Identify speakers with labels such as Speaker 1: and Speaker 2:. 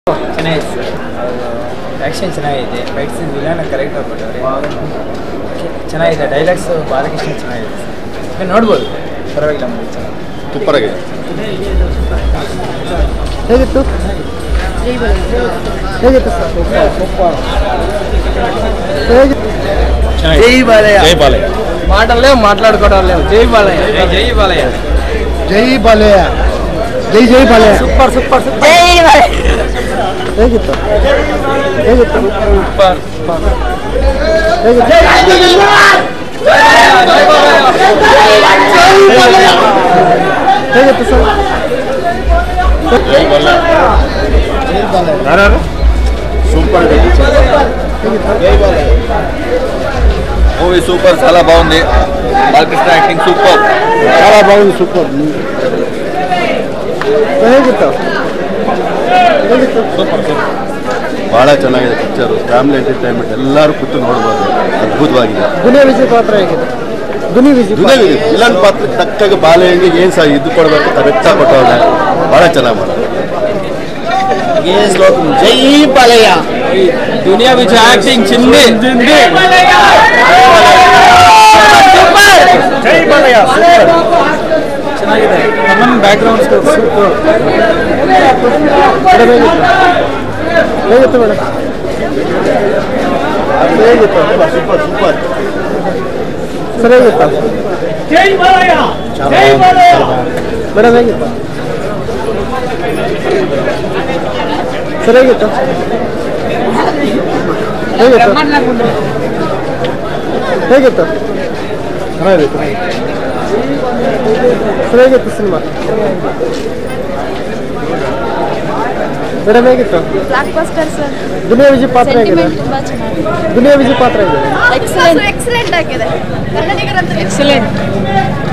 Speaker 1: ಚೆನ್ನಾಗಿದೆ sir action ಚೆನ್ನಾಗಿದೆ fight scene villain ಕರೆಕ್ಟಾಗಿ ಕೊಟ್ಟವ್ರೆ ಚೆನ್ನಾಗಿದೆ ಡೈಲಾಗ್ಸ್ ಬಾಲಕೃಷ್ಣ ಚೆನ್ನಾಗಿದೆ ಸರ್ ನೋಡ್ಬೋದು ಪರವಾಗಿಲ್ಲ ಮೂವಿ ಚೆನ್ನಾಗಿ
Speaker 2: ಸೂಪರ್ ಆಗಿದೆ
Speaker 3: ಹೇಗಿತ್ತು ಹೇಗಿತ್ತು ಸರ್ ಹೇಗಿತ್ತು
Speaker 1: ಜೈ ಬಾಲಯ್ಯ
Speaker 2: ಜೈ ಬಾಲಯ್ಯ
Speaker 3: మాటలే మాట్లాడుకోవడం జై బాలయ్య
Speaker 1: ಜೈ ಬಾಲಯ್ಯ
Speaker 3: జై బాలయ్య జై జై బాలయ్య సూపర్ సూపర్ సూపర్ ಹೇಗಿತ್ತು ಹೇಗಿತ್ತು ಹೇಗಿತ್ತು ಹೇಗಿತ್ತು ಸರ್
Speaker 2: జై బాలయ్య సూపర్ మూవీ సూపర్ చాలా బాగుంది బాలకృష్ణ యాక్టింగ్ సూపర్
Speaker 3: చాలా బాగుంది సూపర్ ಹೇಗಿತ್ತು ಹೇಗಿತ್ತು
Speaker 2: ಬಹಳ ಚೆನ್ನಾಗಿದೆ ಪಿಕ್ಚರು ಫ್ಯಾಮಿಲಿ ಎಂಟರ್ಟೈನ್ಮೆಂಟ್ ಎಲ್ಲರೂ ಕೂತು ನೋಡ್ಬೋದು ಅದ್ಭುತವಾಗಿದೆ
Speaker 3: ದುನಿಯಾ ವಿಜಯ್ ಪಾತ್ರ ಹೇಗಿದೆ ದುನಿಯಾ ವಿಜಯ್
Speaker 2: ವಿಲನ್ ಪಾತ್ರ ತಕ್ಕಾಗ ಬಾಲೆಯಂಗೆ ಏನು ಸಹ ಇದು ಕೊಡಬೇಕು ಕರೆಕ್ಟಾಗಿ ಕೊಟ್ಟವ್ರೆ ಬಹಳ ಚೆನ್ನಾಗಿ ಮಾಡೋದು
Speaker 3: జై బాలయ్య
Speaker 1: ದುನಿಯಾ ವಿಜಯ್ ಆಕ್ಟಿಂಗ್ ಚಿಂದಿ
Speaker 3: జై బాలయ్య
Speaker 1: ಚೆನ್ನಾಗಿದೆ ಕಾಮನ್ ಬ್ಯಾಕ್ಗ್ರೌಂಡ್ ಸೂಪರ್
Speaker 3: ಹೇಗಿತ್ತು ಮೇಡಮ್ ಹೇಗಿತ್ತು
Speaker 2: ಸೂಪರ್ ಸೂಪರ್
Speaker 3: ಸರ್ ಹೇಗಿತ್ತು ಮೇಡಮ್ ಹೇಗಿತ್ತು ಸರ್ ಹೇಗಿತ್ತು ಹೇಗಿತ್ತು ಹೇಗಿತ್ತು ಸರ್ ಹೇಗಿತ್ತು ಸಿನಿಮಾ ಮೇಡಮ್ ಹೇಗಿತ್ತು
Speaker 4: blockbuster sir
Speaker 3: Duniya Vijay ಪಾತ್ರ ಹೇಗಿದೆ
Speaker 4: ಸೆಂಟಿಮೆಂಟ್ ತುಂಬಾ ಚೆನ್ನಾಗಿದೆ
Speaker 3: ದುನಿಯಾ ವಿಜಯ್ ಪಾತ್ರ ಹೇಗಿದೆ
Speaker 4: ಎಕ್ಸಲೆಂಟ್ ಎಕ್ಸಲೆಂಟ್ ಆಗಿದೆ ಕನ್ನಡಿಗರಂತೂ ಎಕ್ಸಲೆಂಟ್